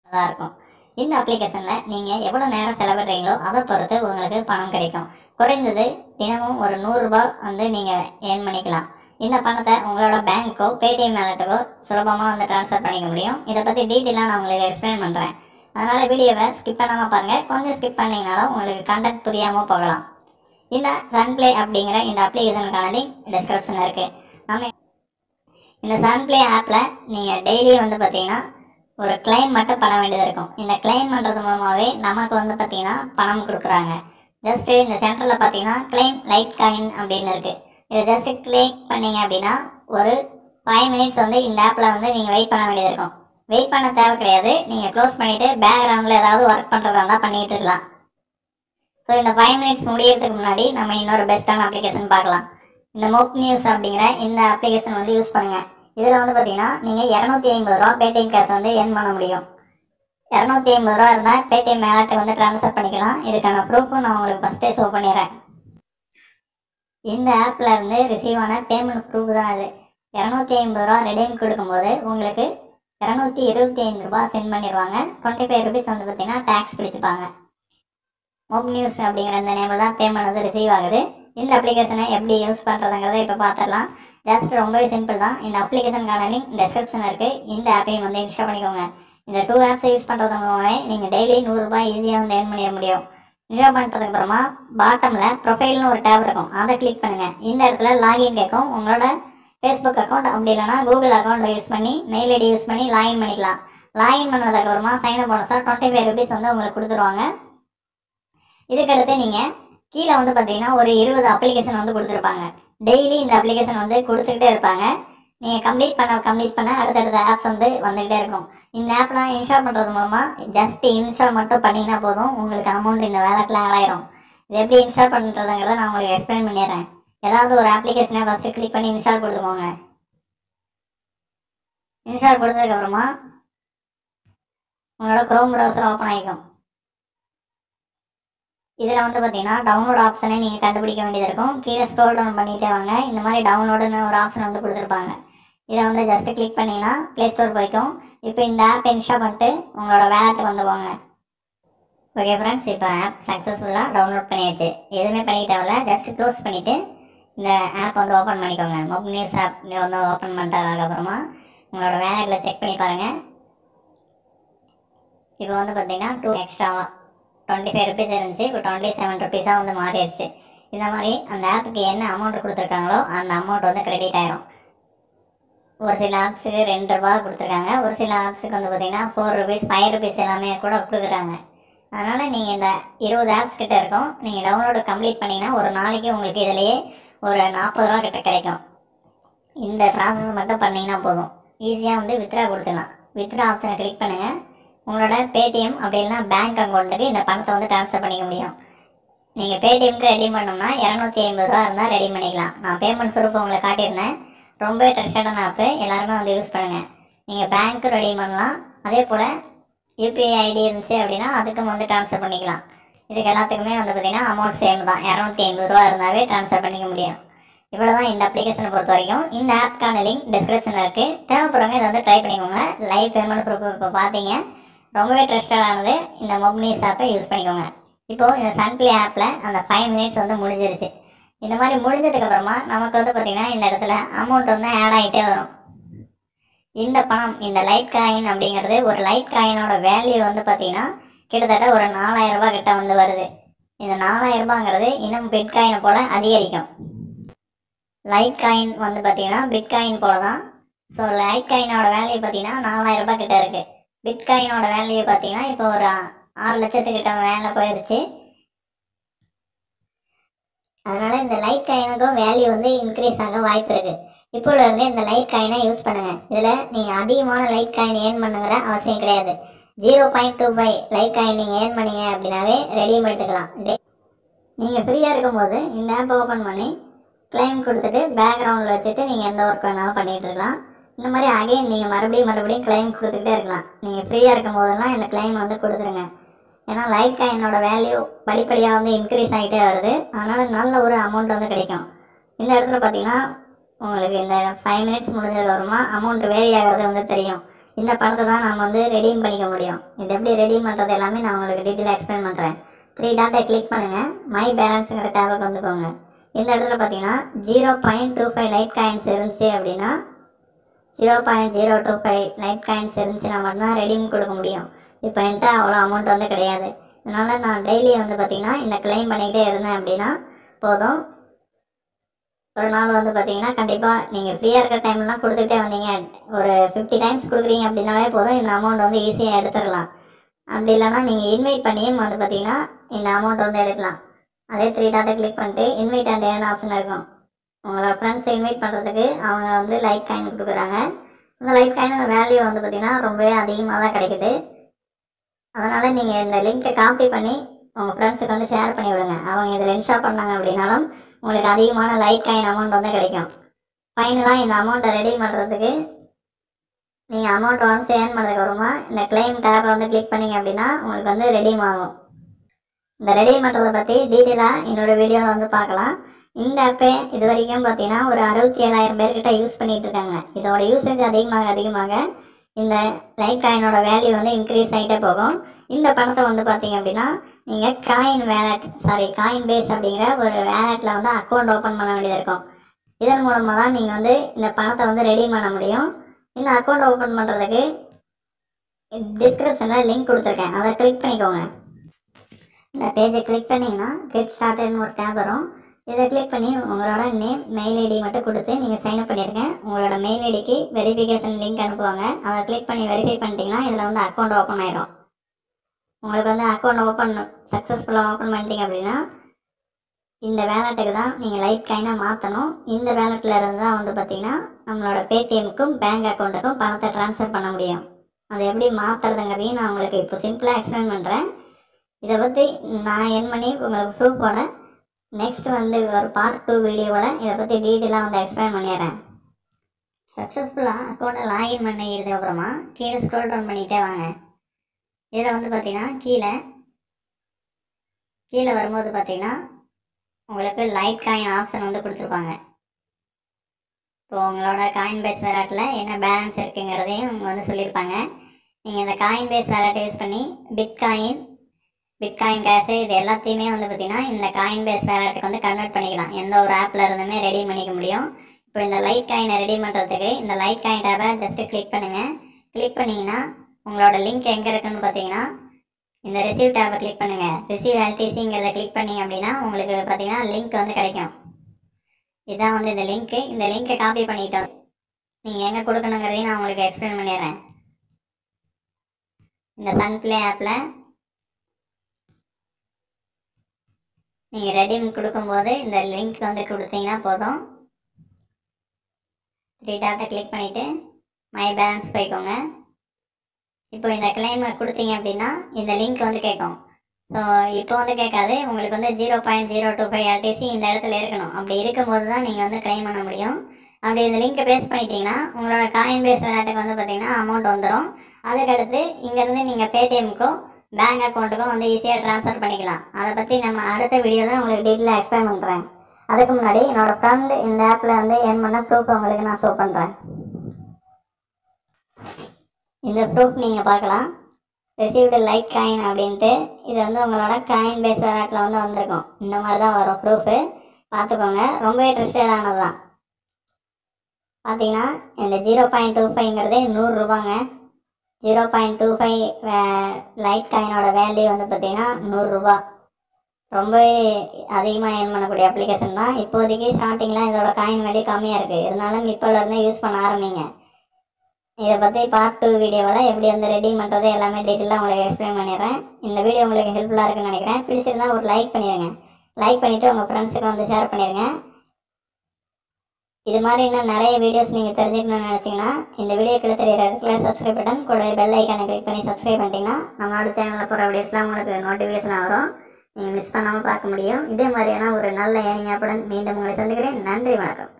தான் இருக்கும் இந்த அப்ளிகேஷனில் நீங்கள் எவ்வளோ நேரம் செலவிடுறீங்களோ அதை பொறுத்து உங்களுக்கு பணம் கிடைக்கும் குறைந்தது தினமும் ஒரு நூறுரூபா வந்து நீங்கள் ஏர்ன் பண்ணிக்கலாம் இந்த பணத்தை உங்களோட பேங்க்கோ பேடிஎம் வேலட்டுக்கோ சுலபமாக வந்து ட்ரான்ஸ்ஃபர் பண்ணிக்க முடியும் இதை பற்றி டீட்டெயிலாக நான் உங்களுக்கு எக்ஸ்பிளைன் பண்ணுறேன் அதனால் வீடியோவை ஸ்கிப் பண்ணாமல் பாருங்கள் கொஞ்சம் ஸ்கிப் பண்ணிங்கனாலும் உங்களுக்கு கண்டென்ட் புரியாமல் போகலாம் இந்த சன்ப்ளே அப்படிங்கிற இந்த அப்ளிகேஷனுக்கான லிங்க் டிஸ்கிரிப்ஷனில் இருக்குது நம்ம இந்த சன்ப்ளே ஆப்பில் நீங்கள் டெய்லி வந்து பார்த்தீங்கன்னா ஒரு கிளைம் மட்டும் பண்ண வேண்டியது இருக்கும் இந்த கிளைம் பண்ணுறது மூலமாகவே நமக்கு வந்து பார்த்தீங்கன்னா பணம் கொடுக்குறாங்க ஜஸ்ட்டு இந்த சென்டரில் பார்த்தீங்கன்னா கிளைம் லைட் காயின் அப்படின்னு இருக்குது இதை ஜஸ்ட்டு கிளிக் பண்ணீங்க அப்படின்னா ஒரு ஃபைவ் மினிட்ஸ் வந்து இந்த ஆப்பில் வந்து நீங்கள் வெயிட் பண்ண வேண்டியது இருக்கும் வெயிட் பண்ண தேவை கிடையாது நீங்கள் க்ளோஸ் பண்ணிவிட்டு பேக்ரவுண்டில் ஏதாவது ஒர்க் பண்ணுறதா இருந்தால் பண்ணிக்கிட்டு இருக்கலாம் ஸோ இந்த ஃபைவ் மினிட்ஸ் முடியறதுக்கு முன்னாடி நம்ம இன்னொரு பெஸ்ட்டான அப்ளிகேஷன் பார்க்கலாம் இந்த மொப் நியூஸ் அப்படிங்கிற இந்த அப்ளிகேஷன் வந்து யூஸ் பண்ணுங்கள் இதில் வந்து பார்த்தீங்கன்னா நீங்கள் இரநூத்தி ஐம்பது ரூபா பேடிஎம் கேஷ் வந்து earn பண்ண முடியும் இரநூத்தி ஐம்பது ரூபா இருந்தால் பேடிஎம் மேலாட்டு வந்து ட்ரான்ஸ்ஃபர் பண்ணிக்கலாம் இதுக்கான ப்ரூஃபும் நான் உங்களுக்கு ஃபஸ்ட்டே ஷோ பண்ணிடுறேன் இந்த ஆப்பில் இருந்து ரிசீவ் ஆன பேமெண்ட் ப்ரூஃப் தான் இது இரநூத்தி ஐம்பது ரூபா ரெடீம் கொடுக்கும்போது உங்களுக்கு இரநூத்தி இருபத்தி ஐந்து ரூபா சென்ட் பண்ணிடுவாங்க டுவெண்ட்டி ஃபைவ் ருபீஸ் வந்து பார்த்தீங்கன்னா டேக்ஸ் பிடிச்சிப்பாங்க மொப் நியூஸ் அப்படிங்கிற இந்த நேமில் தான் பேமெண்ட் வந்து ரிசீவ் ஆகுது இந்த அப்ளிகேஷனை எப்படி யூஸ் பண்ணுறதுங்கிறத இப்போ பார்த்துடலாம் ஜஸ்ட் ரொம்பவே சிம்பிள் தான் இந்த அப்ளிகேஷனுக்கான லிங்க் டிஸ்கிரிப்ஷனில் இருக்குது இந்த ஆப்பையும் வந்து இன்ஸ்டால் பண்ணிக்கோங்க இந்த டூ ஆப்ஸை யூஸ் பண்ணுறது மூலமே நீங்கள் டெய்லி நூறுரூபா ஈஸியாக வந்து ஏர்ன் பண்ணிட முடியும் இன்ஸ்டால் பண்ணுறதுக்கு அப்புறமா பாட்டமில் ப்ரொஃபைல்னு ஒரு டேப் இருக்கும் அதை கிளிக் பண்ணுங்கள் இந்த இடத்துல லாகின் கேட்கும் உங்களோட ஃபேஸ்புக் அக்கௌண்ட் அப்படி இல்லைனா கூகுள் அக்கௌண்ட் யூஸ் பண்ணி மெயில் ஐடி யூஸ் பண்ணி லாகின் பண்ணிக்கலாம் லாகின் பண்ணதுக்கு அப்புறமா சைன் அப் போனஸாக டுவெண்ட்டி ஃபைவ் ருபீஸ் வந்து உங்களுக்கு கொடுத்துருவாங்க இதுக்கடுத்து நீங்கள் கீழே வந்து பார்த்தீங்கன்னா ஒரு இருபது அப்ளிகேஷன் வந்து கொடுத்துருப்பாங்க டெய்லி இந்த அப்ளிகேஷன் வந்து கொடுத்துக்கிட்டே இருப்பாங்க நீங்கள் கம்ப்ளீட் பண்ண கம்ப்ளீட் பண்ண அடுத்தடுத்த ஆப்ஸ் வந்து வந்துக்கிட்டே இருக்கும் இந்த ஆப்லாம் இன்ஸ்டால் பண்ணுறது மூலமாக ஜஸ்ட் இன்ஸ்டால் மட்டும் பண்ணிங்கன்னா போதும் உங்களுக்கு அமௌண்ட் இந்த வேலட்டில் ஆட் ஆயிரும் இது எப்படி இன்ஸ்டால் பண்ணுறதுங்கிறத நான் உங்களுக்கு எக்ஸ்பிளைன் பண்ணிடுறேன் ஏதாவது ஒரு அப்ளிகேஷனை ஃபஸ்ட்டு கிளிக் பண்ணி இன்ஸ்டால் கொடுத்துக்கோங்க இன்ஸ்டால் கொடுத்ததுக்கப்புறமா உங்களோட க்ரோம் ப்ரௌசர் ஓப்பன் ஆகிக்கும் இதில் வந்து பார்த்தீங்கன்னா டவுன்லோட் ஆப்ஷனை நீங்கள் கண்டுபிடிக்க வேண்டியது இருக்கும் கீழே ஸ்க்ரோல் டவுன் பண்ணிகிட்டே வாங்க இந்த மாதிரி டவுன்லோடுன்னு ஒரு ஆப்ஷன் வந்து கொடுத்துருப்பாங்க இதை வந்து ஜஸ்ட் கிளிக் பண்ணிங்கன்னா ப்ளே ஸ்டோர் போய்க்கும் இப்போ இந்த ஆப் இன்ஸ்டால் பண்ணிட்டு உங்களோட வேலட்டுக்கு வந்து போங்க ஓகே ஃப்ரெண்ட்ஸ் இப்போ ஆப் சக்ஸஸ்ஃபுல்லாக டவுன்லோட் பண்ணியாச்சு எதுவுமே பண்ணிக்க தேவையில்ல ஜஸ்ட் க்ளோஸ் பண்ணிவிட்டு இந்த ஆப் வந்து ஓப்பன் பண்ணிக்கோங்க மொபைல் நியூஸ் ஆப் வந்து ஓப்பன் பண்ணிட்டதுக்கப்புறமா உங்களோட வேலட்டில் செக் பண்ணி பாருங்கள் இப்போ வந்து பார்த்தீங்கன்னா டூ எக்ஸ்ட்ராவாக டுவெண்ட்டி ஃபைவ் ருபீஸ் இருந்துச்சு இப்போ டுவெண்ட்டி செவன் ருபீஸாக வந்து மாறிடுச்சு இந்த மாதிரி அந்த ஆப்புக்கு என்ன அமௌண்ட் கொடுத்துருக்காங்களோ அந்த அமௌண்ட் வந்து கிரெடிட் ஆயிரும் ஒரு சில ஆப்ஸுக்கு ரெண்டு ரூபா கொடுத்துருக்காங்க ஒரு சில ஆப்ஸுக்கு வந்து பார்த்தீங்கன்னா ஃபோர் ருபீஸ் ஃபைவ் ருபீஸ் எல்லாமே கூட கொடுக்குறாங்க அதனால் நீங்கள் இந்த இருபது ஆப்ஸ் கிட்ட இருக்கும் நீங்கள் டவுன்லோடு கம்ப்ளீட் பண்ணிங்கன்னா ஒரு நாளைக்கு உங்களுக்கு இதிலேயே ஒரு நாற்பது ரூபா கிட்ட கிடைக்கும் இந்த ப்ராசஸ் மட்டும் பண்ணிங்கன்னா போதும் ஈஸியாக வந்து வித்ரா கொடுத்துக்கலாம் வித்ரா ஆப்ஷனை கிளிக் பண்ணுங்கள் உங்களோட பேடிஎம் அப்படி இல்லைனா பேங்க் அக்கௌண்ட்டுக்கு இந்த பணத்தை வந்து ட்ரான்ஸ்ஃபர் பண்ணிக்க முடியும் நீங்கள் பேடிஎம்க்கு ரெடி பண்ணோம்னா இரநூத்தி ஐம்பது ரூபா இருந்தால் ரெடி பண்ணிக்கலாம் நான் பேமெண்ட் ப்ரூஃப் உங்களுக்கு காட்டியிருந்தேன் ரொம்ப ட்ரஸ்டடான ஆப்பு எல்லாருமே வந்து யூஸ் பண்ணுங்கள் நீங்கள் பேங்க்கு ரெடி பண்ணலாம் அதே போல் யூபிஐ ஐடி இருந்துச்சு அப்படின்னா அதுக்கும் வந்து ட்ரான்ஸ்ஃபர் பண்ணிக்கலாம் இதுக்கு எல்லாத்துக்குமே வந்து பார்த்திங்கன்னா அமௌண்ட் சேம் தான் இரநூத்தி ஐம்பது ரூபா இருந்தாவே ட்ரான்ஸ்ஃபர் பண்ணிக்க முடியும் இவ்வளோ தான் இந்த அப்ளிகேஷனை பொறுத்த வரைக்கும் இந்த ஆப்க்கான லிங்க் டிஸ்கிரிப்ஷனில் இருக்குது தேவைப்படுறவங்க இதை வந்து ட்ரை பண்ணிக்கோங்க லைவ் பேமெண்ட் ப்ரூஃப் இப்போ பார்த்தீங்க ரொம்பவே ட்ரஸ்டடானது இந்த மொபைல் நியூஸ் ஆப்பை யூஸ் பண்ணிக்கோங்க இப்போது இந்த சன்ப்ளே ஆப்பில் அந்த ஃபைவ் மினிட்ஸ் வந்து முடிஞ்சிருச்சு இந்த மாதிரி முடிஞ்சதுக்கு அப்புறமா நமக்கு வந்து பார்த்திங்கன்னா இந்த இடத்துல அமௌண்ட் வந்து ஆட் ஆகிட்டே வரும் இந்த பணம் இந்த லைட் காயின் அப்படிங்கிறது ஒரு லைட் காயினோட வேல்யூ வந்து பார்த்திங்கன்னா கிட்டத்தட்ட ஒரு நாலாயிரம் ரூபாய் கிட்ட வந்து வருது இந்த நாலாயிரம் ரூபாங்கிறது இன்னும் பிட்காயினை போல் அதிகரிக்கும் லைட் காயின் வந்து பார்த்திங்கன்னா பிட்காயின் போல தான் ஸோ லைட் காயினோட வேல்யூ பார்த்தீங்கன்னா நாலாயிரம் ரூபாய் கிட்ட இருக்குது பிட்காயினோட வேல்யூ பார்த்தீங்கன்னா இப்போ ஒரு ஆ- ஆறு லட்சத்துக்கிட்ட மேலே போயிருச்சு அதனால இந்த லைட் காயினுக்கும் வேல்யூ வந்து இன்க்ரீஸ் ஆக வாய்ப்பு இருக்கு இப்போல இருந்து இந்த லைட் காயினை யூஸ் பண்ணுங்க இதுல நீங்க அதிகமான லைட் காயின் ஏர்ன் பண்ணுங்கிற அவசியம் கிடையாது zero point two five light coin நீங்க ஏர்ன் பண்ணீங்க அப்படின்னாவே ரெடியும் எடுத்துக்கலாம் டே- நீங்க ஃப்ரீயா இருக்கும்போது இந்த ஆப் ஓப்பன் பண்ணி கிளைம் கொடுத்துட்டு பேக்ரவுண்டில் வச்சுட்டு நீங்கள் எந்த ஒர்க் வேணாலும் பண்ணிட்டு இருக்கலாம் இந்த மாதிரி அகைன் நீங்கள் மறுபடியும் மறுபடியும் கிளைம் கொடுத்துக்கிட்டே இருக்கலாம் நீங்கள் ஃப்ரீயாக இருக்கும் போதெல்லாம் இந்த கிளைம் வந்து கொடுத்துருங்க ஏன்னா லைட் காயினோட வேல்யூ படிப்படியாக வந்து இன்க்ரீஸ் ஆகிட்டே வருது அதனால் நல்ல ஒரு அமௌண்ட் வந்து கிடைக்கும் இந்த இடத்துல பார்த்தீங்கன்னா உங்களுக்கு இந்த ஃபைவ் மினிட்ஸ் முடிஞ்சதுக்கு அப்புறமா அமௌண்ட் வேரி ஆகிறது வந்து தெரியும் இந்த பணத்தை தான் நம்ம வந்து ரெடீம் பண்ணிக்க முடியும் இது எப்படி ரெடீம் பண்ணுறது எல்லாமே நான் உங்களுக்கு டீட்டெயிலாக எக்ஸ்பிளைன் பண்ணுறேன் த்ரீ டாட்டை கிளிக் பண்ணுங்கள் மை பேலன்ஸுங்கிற டேபுக்கு வந்துக்கோங்க இந்த இடத்துல பார்த்தீங்கன்னா zero point two five light coins இருந்துச்சு அப்படின்னா zero point zero two five light coins இருந்துச்சுன்னா மட்டும்தான் ரெடீம் கொடுக்க முடியும் இப்போ என்கிட்ட அவ்வளோ அமௌண்ட் வந்து கிடையாது அதனால் நான் டெய்லி வந்து பார்த்தீங்கன்னா இந்த கிளைம் பண்ணிக்கிட்டே இருந்தேன் அப்படின்னா போதும் ஒரு நாள் வந்து பார்த்தீங்கன்னா கண்டிப்பாக நீங்கள் ஃப்ரீயாக இருக்கிற டைம்லாம் கொடுத்துக்கிட்டே வந்தீங்க ஒரு ஃபிஃப்டி டைம்ஸ் கொடுக்குறீங்க அப்படின்னாவே போதும் இந்த அமௌண்ட் வந்து ஈஸியாக எடுத்துக்கலாம் அப்படி இல்லைன்னா நீங்கள் இன்வைட் பண்ணியும் வந்து பார்த்தீங்கன்னா இந்த அமௌண்ட் வந்து எடுக்கலாம் அதே த்ரீ டாட்டை கிளிக் பண்ணிட்டு இன்வைட் அண்ட் ஏர்ன் ஆப்ஷன் இருக்கும் உங்களோட ஃப்ரெண்ட்ஸை இன்வைட் பண்ணுறதுக்கு அவங்க வந்து லைட் காயின் கொடுக்குறாங்க இந்த லைட் காயின் வேல்யூ வந்து பார்த்திங்கன்னா ரொம்பவே அதிகமாக தான் கிடைக்குது அதனால் நீங்கள் இந்த லிங்க்கை காப்பி பண்ணி உங்கள் ஃப்ரெண்ட்ஸுக்கு வந்து ஷேர் பண்ணி விடுங்க அவங்க இதில் இன்ஸ்டால் பண்ணாங்க அப்படின்னாலும் உங்களுக்கு அதிகமான லைட் காயின் அமௌண்ட் வந்து கிடைக்கும் ஃபைனலாக இந்த அமௌண்ட்டை ரெடி பண்ணுறதுக்கு நீங்கள் அமௌண்ட் ஒன்ஸ் ஏர்ன் பண்ணதுக்கு அப்புறமா இந்த கிளைம் டேப்பை வந்து கிளிக் பண்ணீங்க அப்படின்னா உங்களுக்கு வந்து ரெடீம் ஆகும் இந்த ரெடீம் பண்ணுறதை பற்றி டீட்டெயிலாக இன்னொரு வீடியோவில் வந்து பார்க்கலாம் இந்த ஆப்பே இது வரைக்கும் பார்த்தீங்கன்னா ஒரு அறுபத்தி ஏழாயிரம் பேர்கிட்ட யூஸ் பண்ணிட்டு இருக்காங்க இதோட யூசேஜ் அதிகமாக அதிகமாக இந்த லைட் காயினோட வேல்யூ வந்து இன்க்ரீஸ் ஆகிட்டே போகும் இந்த பணத்தை வந்து பார்த்தீங்க அப்படின்னா நீங்கள் coin wallet sorry coin base அப்படிங்கிற ஒரு வேலெட்டில் வந்து அக்கௌண்ட் ஓப்பன் பண்ண வேண்டியது இருக்கும் இதன் மூலமாக தான் நீங்கள் வந்து இந்த பணத்தை வந்து ரெடி பண்ண முடியும் இந்த அக்கௌண்ட் ஓப்பன் பண்ணுறதுக்கு டிஸ்கிரிப்ஷனில் லிங்க் கொடுத்துருக்கேன் அதை கிளிக் பண்ணிக்கோங்க இந்த பேஜை கிளிக் பண்ணிங்கன்னா கெட் ஸ்டார்டட்னு ஒரு டேப் வரும் இதை கிளிக் பண்ணி உங்களோட நேம் மெயில் ஐடி மட்டும் கொடுத்து நீங்கள் சைன் அப் பண்ணியிருக்கேன் உங்களோட மெயில் ஐடிக்கு வெரிஃபிகேஷன் லிங்க் அனுப்புவாங்க அதை கிளிக் பண்ணி வெரிஃபை பண்ணிட்டீங்கன்னா இதில் வந்து அக்கௌண்ட் ஓப்பன் ஆயிரும் உங்களுக்கு வந்து அக்கௌண்ட் ஓப்பன் சக்ஸஸ்ஃபுல்லாக ஓப்பன் பண்ணிட்டீங்க அப்படின்னா இந்த வேலெட்டுக்கு தான் நீங்கள் லைட் காயினாக மாற்றணும் இந்த வேலெட்டில் இருந்து தான் வந்து பார்த்தீங்கன்னா நம்மளோட பேடிஎம்க்கும் பேங்க் அக்கௌண்ட்டுக்கும் பணத்தை ட்ரான்ஸ்ஃபர் பண்ண முடியும் அதை எப்படி மாற்றுறதுங்கிறதையும் நான் உங்களுக்கு இப்போ சிம்பிளாக எக்ஸ்பிளைன் பண்ணுறேன் இதை பற்றி நான் என் பண்ணி உங்களுக்கு ப்ரூஃபோட நெக்ஸ்ட் வந்து ஒரு பார்ட் டூ வீடியோவில் இதை பற்றி டீட்டெயிலாக வந்து எக்ஸ்பிளைன் பண்ணிடுறேன் சக்ஸஸ்ஃபுல்லாக அக்கௌண்ட்டை லாகின் பண்ணிக்கிறதுக்கு அப்புறமா கீழே ஸ்க்ரோல் டவுன் பண்ணிகிட்டே வாங்க இதில் வந்து பார்த்தீங்கன்னா கீழே கீழே வரும்போது பார்த்தீங்கன்னா உங்களுக்கு லைட் காயின் ஆப்ஷன் வந்து கொடுத்துருப்பாங்க இப்போ உங்களோட காயின் பேஸ் வேலட்டில் என்ன பேலன்ஸ் இருக்குங்கிறதையும் அவங்க வந்து சொல்லியிருப்பாங்க நீங்கள் இந்த காயின் பேஸ் வேலட்டை யூஸ் பண்ணி பிட் காயின் பிட்காயின் கேஷு இது எல்லாத்தையுமே வந்து பார்த்தீங்கன்னா இந்த காயின் பேஸ் வேலட்டுக்கு வந்து கன்வெர்ட் பண்ணிக்கலாம் எந்த ஒரு ஆப்பில் இருந்துமே ரெடி பண்ணிக்க முடியும் இப்போ இந்த லைட் காயினை ரெடி பண்ணுறதுக்கு இந்த லைட் காயின் டேபை ஜஸ்ட்டு கிளிக் பண்ணுங்கள் கிளிக் பண்ணிங்கன்னா உங்களோட லிங்க் எங்கே இருக்குன்னு பார்த்தீங்கன்னா இந்த ரிசீவ் டேபை கிளிக் பண்ணுங்கள் ரிசீவ் எல்டிசிங்கிறத கிளிக் பண்ணீங்க அப்படின்னா உங்களுக்கு பார்த்தீங்கன்னா லிங்க் வந்து கிடைக்கும் இதான் வந்து இந்த லிங்க்கு இந்த லிங்கை காப்பி பண்ணிட்டோம் நீங்கள் எங்கே கொடுக்கணுங்கிறதையும் நான் உங்களுக்கு எக்ஸ்பிளைன் பண்ணிடுறேன் இந்த சன் பிளே ஆப்பில் நீங்கள் ரெடீம் கொடுக்கும்போது இந்த லிங்க் வந்து கொடுத்தீங்கன்னா போதும் த்ரீ டாட்டை கிளிக் பண்ணிவிட்டு மை பேலன்ஸ் போய்க்கோங்க இப்போ இந்த கிளைமை கொடுத்தீங்க அப்படின்னா இந்த லிங்க் வந்து கேட்கும் ஸோ இப்போ வந்து கேட்காது உங்களுக்கு வந்து zero point zero two five LTC இந்த இடத்துல இருக்கணும் அப்படி இருக்கும்போது தான் நீங்கள் வந்து கிளைம் பண்ண முடியும் அப்படி இந்த லிங்கை பேஸ் பண்ணிட்டீங்கன்னா உங்களோட காயின் பேஸ் விளையாட்டுக்கு வந்து பார்த்தீங்கன்னா அமௌண்ட் வந்துடும் அதுக்கடுத்து இங்கேருந்து நீங்கள் பேடிஎம்க்கோ பேங்க் அக்கௌண்ட்டுக்கும் வந்து ஈஸியாக ட்ரான்ஸ்ஃபர் பண்ணிக்கலாம் அதை பற்றி நம்ம அடுத்த வீடியோவில் உங்களுக்கு டீட்டெயிலாக எக்ஸ்பிளைன் பண்ணுறேன் அதுக்கு முன்னாடி என்னோட ஃப்ரெண்டு இந்த ஆப்பில் வந்து என் பண்ண ப்ரூஃப் உங்களுக்கு நான் ஷோ பண்ணுறேன் இந்த ப்ரூஃப் நீங்கள் பார்க்கலாம் ரிசீவ்டு லைட் காயின் அப்படின்ட்டு இது வந்து உங்களோட காயின் பேஸ் விளையாட்டில் வந்து வந்திருக்கும் இந்த மாதிரி தான் வரும் ப்ரூஃபு பார்த்துக்கோங்க ரொம்பவே ட்ரஸ்டடானது தான் பார்த்தீங்கன்னா இந்த ஜீரோ பாயிண்ட் டூ ஃபைவ்ங்கிறதே நூறுரூபாங்க zero point two five light காயினோட வேல்யூ வந்து பார்த்தீங்கன்னா நூறுரூபா ரொம்பவே அதிகமாக ஏர்ன் பண்ணக்கூடிய அப்ளிகேஷன் தான் இப்போதைக்கு ஸ்டார்டிங்கில் இதோட காயின் வேல்யூ கம்மியாக இருக்குது இருந்தாலும் இப்போலேருந்து யூஸ் பண்ண ஆரம்பிங்க இதை பற்றி பார்ட் டூ வீடியோவில் எப்படி வந்து ரெடி பண்ணுறது எல்லாமே டீட்டெயிலாக உங்களுக்கு எக்ஸ்பிளைன் பண்ணிடுறேன் இந்த வீடியோ உங்களுக்கு ஹெல்ப்ஃபுல்லாக இருக்குன்னு நினைக்கிறேன் பிடிச்சிருந்தா ஒரு லைக் பண்ணிடுங்க லைக் பண்ணிவிட்டு உங்கள் ஃப்ரெண்ட்ஸுக்கு வந்து ஷேர் பண்ணிடுங்க இது மாதிரி இன்னும் நிறைய வீடியோஸ் நீங்கள் தெரிஞ்சுக்கணும்னு நினச்சிங்கன்னா இந்த வீடியோக்குள்ள தெரியுற இடத்துல சப்ஸ்கிரைப் பட்டன் கூட பெல் ஐக்கானை கிளிக் பண்ணி சப்ஸ்கிரைப் பண்ணிட்டீங்கன்னா நம்மளோட சேனலில் போகிற வீடியோஸ்லாம் உங்களுக்கு நோட்டிஃபிகேஷன் வரும் நீங்கள் மிஸ் பண்ணாமல் பார்க்க முடியும் இதே மாதிரியான ஒரு நல்ல ஏனிங் ஆப்புடன் மீண்டும் உங்களை சந்திக்கிறேன் நன்றி வணக்கம்